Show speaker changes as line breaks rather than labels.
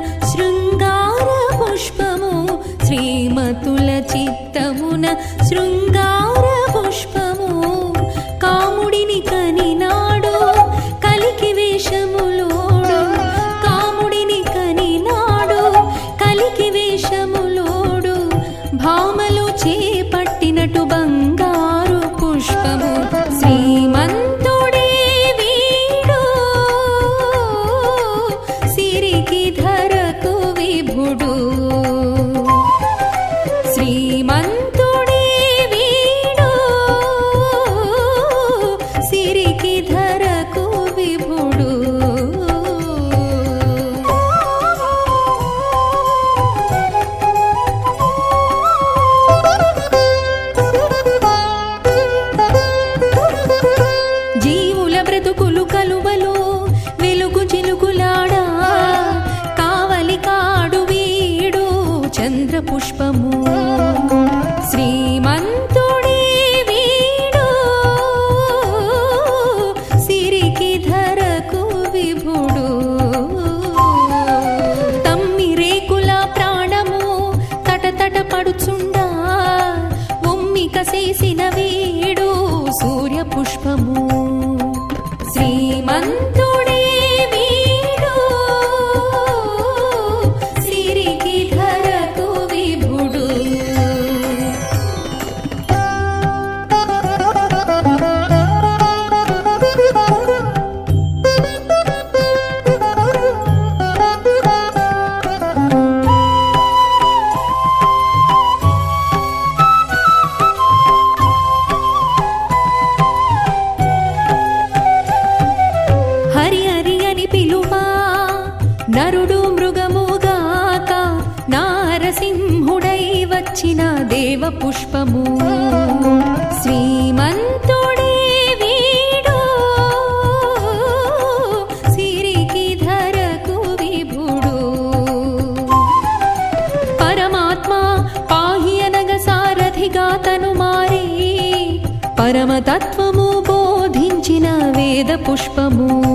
శృంగార పుష్పము శ్రీమతుల చిత్తమున శృంగార పుష్పము కాముడిని కనినాడు కలికి వేషములోడు కాముడిని కనినాడు కలికి వేషములోడు భామలు చేపట్టినటు బంగారు పుష్పము శ్రీమంతుడే వీడు సిరికి ధరకు విభుడు శ్రీమంతుడే వీడు సిరికి ధరకు విభుడు జీవుల బ్రతుకులు కలువలో వెలుగు చిలుకులాడా కావలి కాడు వీడు చంద్ర పుష్పము శ్రీమంతుడే వీడు సిరికి ధరకు విభుడు తమ్మి రేకుల ప్రాణము తటతట పడుచుండా ఉమ్మిక చేసిన వీడు సూర్య పుష్పము శ్రీమంతుడే వీడు సిరికి ధరకు విభుడు హరి హరి అని పిలువా నరుడు మృగముగాక నారసింహుడై వచ్చిన దేవ పుష్పము శ్రీమంతుడే వీడు సిరికి ధరకు విభుడు పరమాత్మ పాహి అనగ సారథిగా తను మారి పరమతత్వము బోధించిన వేద పుష్పము